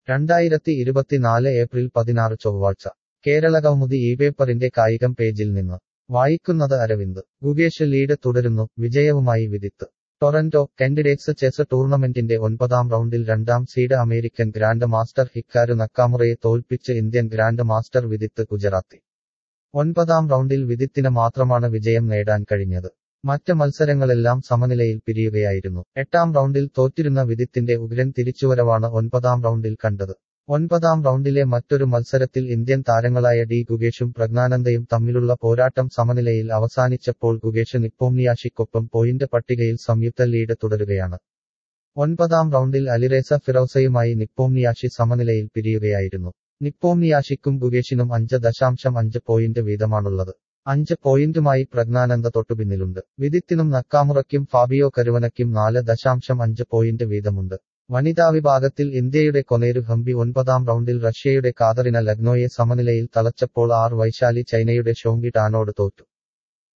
രണ്ടായിരത്തി ഇരുപത്തിനാല് ഏപ്രിൽ പതിനാറ് ചൊവ്വാഴ്ച കേരളകൗമുദി ഈ പേപ്പറിന്റെ കായികം പേജിൽ നിന്ന് വായിക്കുന്നത് അരവിന്ദ് ഗുകേഷ് ലീഡ് തുടരുന്നു വിജയവുമായി വിദിത്ത് ടൊറന്റോ കാൻഡിഡേറ്റ്സ് ചെസ് ടൂർണമെന്റിന്റെ ഒൻപതാം റൗണ്ടിൽ രണ്ടാം seed American grand master Hikaru നക്കാമുറയെ തോൽപ്പിച്ച് Indian grand master Vidit Gujrathi ഒൻപതാം റൗണ്ടിൽ വിദിത്തിന് മാത്രമാണ് വിജയം നേടാൻ കഴിഞ്ഞത് മറ്റ് മത്സരങ്ങളെല്ലാം സമനിലയിൽ പിരിയുകയായിരുന്നു എട്ടാം റൗണ്ടിൽ തോറ്റിരുന്ന വിദിത്തിന്റെ ഉഗ്രൻ തിരിച്ചുവരവാണ് ഒൻപതാം റൗണ്ടിൽ കണ്ടത് ഒൻപതാം റൗണ്ടിലെ മറ്റൊരു മത്സരത്തിൽ ഇന്ത്യൻ താരങ്ങളായ ഡി ഗുഗേഷും പ്രജ്ഞാനന്ദയും തമ്മിലുള്ള പോരാട്ടം സമനിലയിൽ അവസാനിച്ചപ്പോൾ ഗുഗേഷ് നിപ്പോംനിയാഷിക്കൊപ്പം പോയിന്റ് പട്ടികയിൽ സംയുക്ത ലീഡ് തുടരുകയാണ് ഒൻപതാം റൗണ്ടിൽ അലിറേസ ഫിറൌസയുമായി നിപ്പോംനിയാഷി സമനിലയിൽ പിരിയുകയായിരുന്നു നിപ്പോംനിയാഷിക്കും ഗുഗേഷിനും അഞ്ച് ദശാംശം അഞ്ച് പോയിന്റ് വീതമാണുള്ളത് അഞ്ച് പോയിന്റുമായി പ്രജ്ഞാനന്ദ തൊട്ടുപിന്നിലുണ്ട് വിദിത്തിനും നക്കാമുറയ്ക്കും ഫാബിയോ കരുവനയ്ക്കും നാല് ദശാംശം അഞ്ച് പോയിന്റ് വീതമുണ്ട് വനിതാ വിഭാഗത്തിൽ ഇന്ത്യയുടെ കൊനേരു ഹംപി ഒൻപതാം റൗണ്ടിൽ റഷ്യയുടെ കാതറിന ലഗ്നോയെ സമനിലയിൽ തളച്ചപ്പോൾ ആർ വൈശാലി ചൈനയുടെ ഷോങ്കി ടാനോട് തോറ്റു